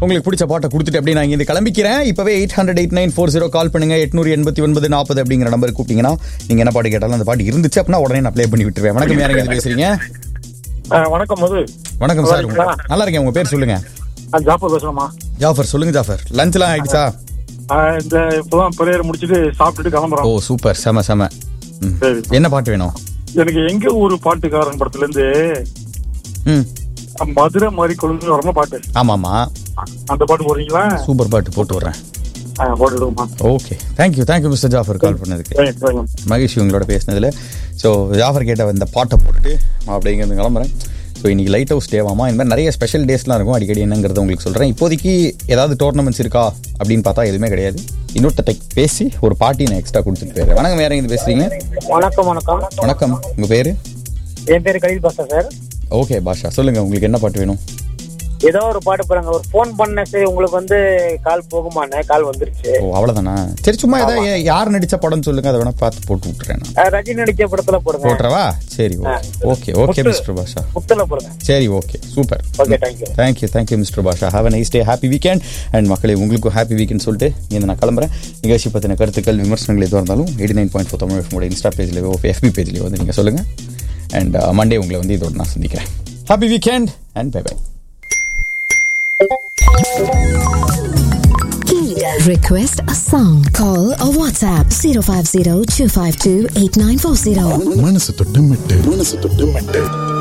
உங்களுக்கு பிடிச்ச பாட்டை கொடுத்துட்டு அப்படியே நான் இங்க கிளம்பிக்கிறேன் இப்பவே eight hundred eight nine four zero call பண்ணுங்க எட்நூறு எண்பத்தி ஒன்பது நாற்பது அப்படிங்கிற நம்பர் கூப்பிட்டீங்கன்னா நீங்க என்ன பாட்டு கேட்டாலும் அந்த பாட்டு இருந்துச்சு அப்படின்னா உடனே நான் ப்ளே பண்ணி விட்டுருவேன் வணக்கம் யாருங்க இது பேசுறீங்க ஆ, வணக்கம் மது வணக்கம் சார் நல்லா நல்லா இருக்கேன் உங்க பேர் சொல்லுங்க நான் ஜாப்பர் பேசுறேம்மா ஜாஃபர் சொல்லுங்க ஜாஃபர் லஞ்ச்லாம் ஆயிடுச்சா ஆ, இந்த இப்பதான் பிரேயர் முடிச்சிட்டு சாப்பிட்டுட்டு ஓ கிளம்புறோம் சூப்பர் செம செம ம். சரி என்ன பாட்டு வேணும் எனக்கு எங்க ஊரு பாட்டுக்காரன் படத்துல இருந்து ம் மதுரை மாதிரி கொழுந்து வரமா பாட்டு ஆமாமா அந்த பாட்டு போடுறீங்களா சூப்பர் பாட்டு போட்டு விட்றேன் ஆ, போட்டுடுவோம்மா okay thank you thank you mister Jafar call பண்ணதுக்கு சரி, சரிங்க. மகேஷ் இவங்களோட பேசினதுல ஸோ ஜாஃபர் கேட்ட இந்த பாட்டை போட்டுட்டு நான் அப்படியே இங்கேருந்து கிளம்புறேன் ஸோ இன்னைக்கு லைட் ஹவுஸ் டேவாமா இந்த மாதிரி நிறைய ஸ்பெஷல் டேஸ்லாம் இருக்கும் அடிக்கடி என்னங்கிறத உங்களுக்கு சொல்கிறேன் இப்போதைக்கு ஏதாவது டோர்னமெண்ட்ஸ் இருக்கா அப்படின்னு பார்த்தா எதுவுமே கிடையாது இன்னொருத்த பேசி ஒரு பார்ட்டி நான் எக்ஸ்ட்ரா கொடுத்துட்டு போயிடுறேன் வணக்கம் வேற எங்க பேசுறீங்க வணக்கம் வணக்கம் வணக்கம் உங்கள் பேர் என் பேரு கலில் பாஷா சார் ஓகே பாஷா சொல்லுங்கள் உங்களுக்கு என்ன பாட்டு வேணும் ஏதோ ஒரு பாட்டு போறாங்க ஒரு ஃபோன் பண்ண சரி உங்களுக்கு வந்து கால் போகுமான்னு கால் வந்துருச்சு ஓ அவ்வளோதானா சரி சும்மா ஏதாவது யார் நடித்த படம்னு சொல்லுங்கள் அதை வேணால் பார்த்து போட்டு விட்டுறேன் நான் அஹ் ரஜினி நடிச்ச படத்துல போடுங்க போட்டுறவா சரி okay okay okay mister Basha முத்துல போடுங்க சரி okay super okay thank you thank you thank you mister Basha have a nice day happy weekend and மக்களே உங்களுக்கும் ஹாப்பி வீக்கெண்ட் சொல்லிட்டு இங்கே நான் கிளம்புறேன் நிகழ்ச்சி பற்றின கருத்துக்கள் விமர்சனங்கள் எதுவாக இருந்தாலும் eighty nine point four Tamil எஃப்மோட இன்ஸ்டா பேஜ்லேயோ எஃபி பேஜ்லேயோ வந்து நீங்கள் சொல்லுங்கள் அண்ட் மண்டே உங்களை வந்து இதோட நான் சந்திக்கிறேன் happy weekend and bye bye Request a song. Call or WhatsApp 050 252 8940. மனசு தொட்டு மெட்டு மனசு தொட்டு மெட்டு